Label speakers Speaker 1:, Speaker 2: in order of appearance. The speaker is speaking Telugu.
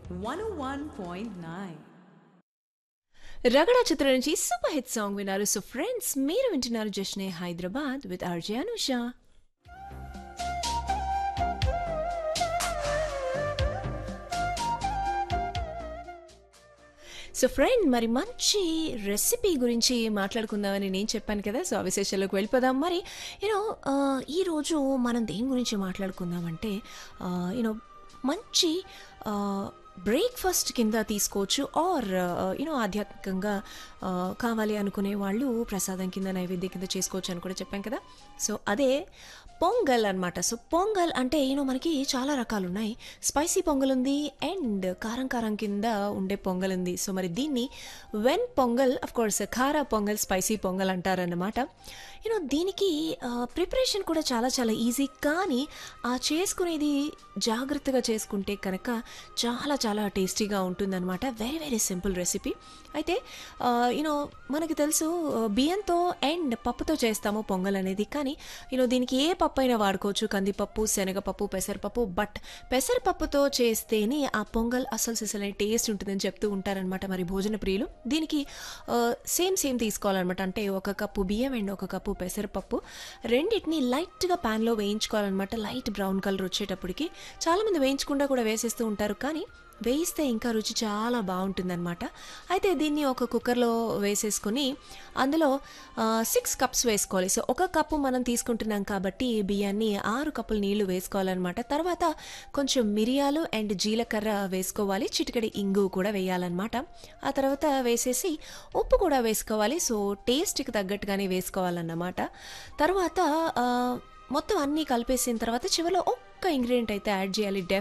Speaker 1: 101.9
Speaker 2: రగడ చిత్రం నుంచి సూపర్ హిట్ సాంగ్ విన్నారు సో ఫ్రెండ్స్ మీరు వింటున్నారు Jashne Hyderabad with RJ Anusha so friend మరి మంచి రెసిపీ గురించి మాట్లాడుకుందామని నేను చెప్పాను కదా సో ఆ విశేషాల్లోకి వెళ్ళిపోదాం మరి యూనో ఈరోజు మనం దేని గురించి మాట్లాడుకుందామంటే యూనో మంచి బ్రేక్ఫాస్ట్ కింద తీసుకోవచ్చు ఆర్ యూనో ఆధ్యాత్మికంగా ఆ, కావాలి అనుకునే వాళ్ళు ప్రసాదం కింద నైవేద్యం కింద చేసుకోవచ్చు అని కూడా చెప్పాం కదా సో అదే పొంగల్ అన్నమాట సో పొంగల్ అంటే యూనో మనకి చాలా రకాలు ఉన్నాయి స్పైసీ పొంగల్ ఉంది అండ్ కారం కారం కింద ఉండే పొంగల్ ఉంది సో మరి దీన్ని Venn pongal of course khara pongal spicy pongal అంటారన్నమాట యూనో దీనికి ప్రిపరేషన్ కూడా చాలా చాలా ఈజీ కానీ ఆ చేసుకునేది జాగ్రత్తగా చేసుకుంటే కనుక చాలా చాలా టేస్టీగా ఉంటుందన్నమాట వెరీ వెరీ సింపుల్ రెసిపీ అయితే యూనో మనకి తెలుసు ఆ, బియ్యంతో అండ్ పప్పుతో చేస్తాము పొంగల్ అనేది కానీ యూనో దీనికి ఏ పప్పు అయినా వాడుకోవచ్చు కందిపప్పు శనగపప్పు పెసరపప్పు బట్ పెసరపప్పుతో చేస్తేనే ఆ పొంగల్ అసలు సిసలైన టేస్ట్ ఉంటుందని చెప్తూ ఉంటారనమాట మరి భోజన ప్రియులు దీనికి సేమ్ సేమ్ తీసుకోవాలన్నమాట అంటే ఒక కప్పు బియ్యం అండ్ ఒక కప్పు పెసరపప్పు రెండింటిని లైట్గా ప్యాన్లో వేయించుకోవాలన్నమాట లైట్ బ్రౌన్ కలర్ వచ్చేటప్పటికి చాలామంది వేయించకుండా కూడా వేసేస్తూ ఉంటారు కానీ వేయిస్తే ఇంకా రుచి చాలా బాగుంటుందన్నమాట అయితే దీన్ని ఒక కుక్కర్లో వేసేసుకొని అందులో సిక్స్ కప్స్ వేసుకోవాలి సో ఒక కప్పు మనం తీసుకుంటున్నాం కాబట్టి బియ్యాన్ని ఆరు కప్పులు నీళ్లు వేసుకోవాలన్నమాట తర్వాత కొంచెం మిరియాలు అండ్ జీలకర్ర వేసుకోవాలి చిటికడి ఇంగు కూడా వేయాలన్నమాట ఆ తర్వాత వేసేసి ఉప్పు కూడా వేసుకోవాలి సో టేస్ట్కి తగ్గట్టుగానే వేసుకోవాలన్నమాట తర్వాత ఆ, మొత్తం అన్నీ కలిపేసిన తర్వాత చివరిలో ఒక్క ఇంగ్రీడియంట్ అయితే యాడ్ చేయాలి